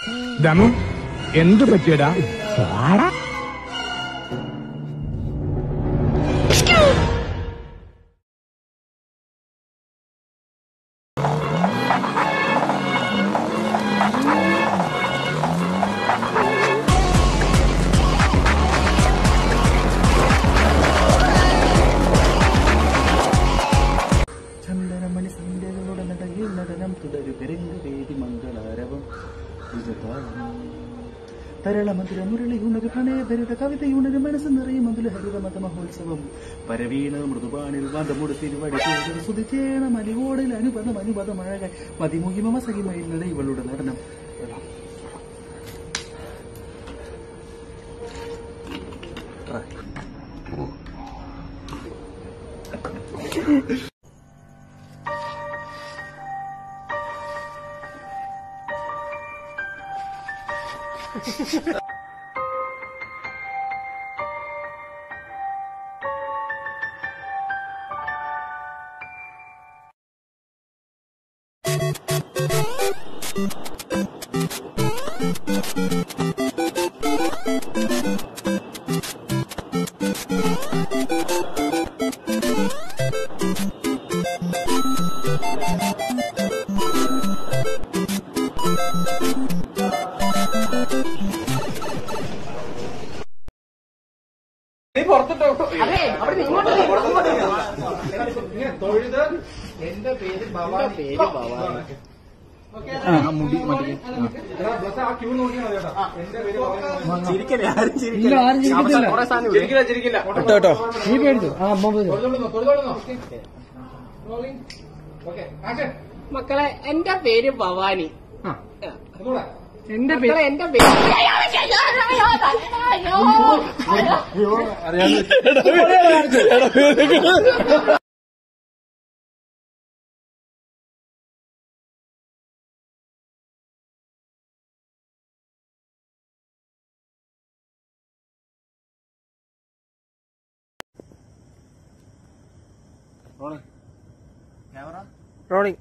ദമു എന്ത് പറ്റിയടാ ചന്ദനമണി സന്ധ്യകളുടെ നടയിൽ നടനം തുടരുകരംഗ വേദി മംഗളാരവം തരളമധുര മുരളിയുണരു പ്രണയഭരിത കവിതയുണരു മനസ്സ് നിറയും മധുര ഹരിത മത മഹോത്സവം പരവീണ മൃദുപാണിൽ വന്തമുട് തിരുവടി സുതിച്ചേണ മലിവോടിൽ അനുപദം അനുപദം അഴകായി മതിമുഹിമ സഹിമയിലുള്ള ഇവളുടെ നടനം മക്കളെ എന്റെ പേര് ഭവാനി എന്റെ പേര് എന്റെ പേര് റോളിംഗ്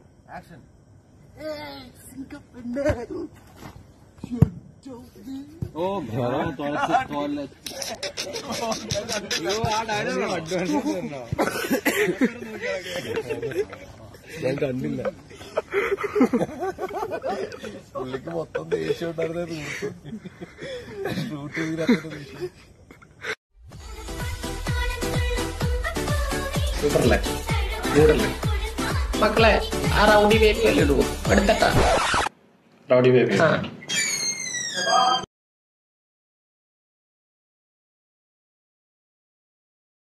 പുള്ളിക്ക് മൊത്തം ദേഷ്യം ഉണ്ടായിരുന്നത് ഷൂട്ട് ചെയ്തില്ലാത്ത ദേഷ്യം സൂപ്പറല്ലേ മൂടല്ലേ മക്കളെ ആ റൗഡി ബേബി അല്ലേ ഇടൂ എടുത്തട്ടാ റൗഡി ബേബി ആ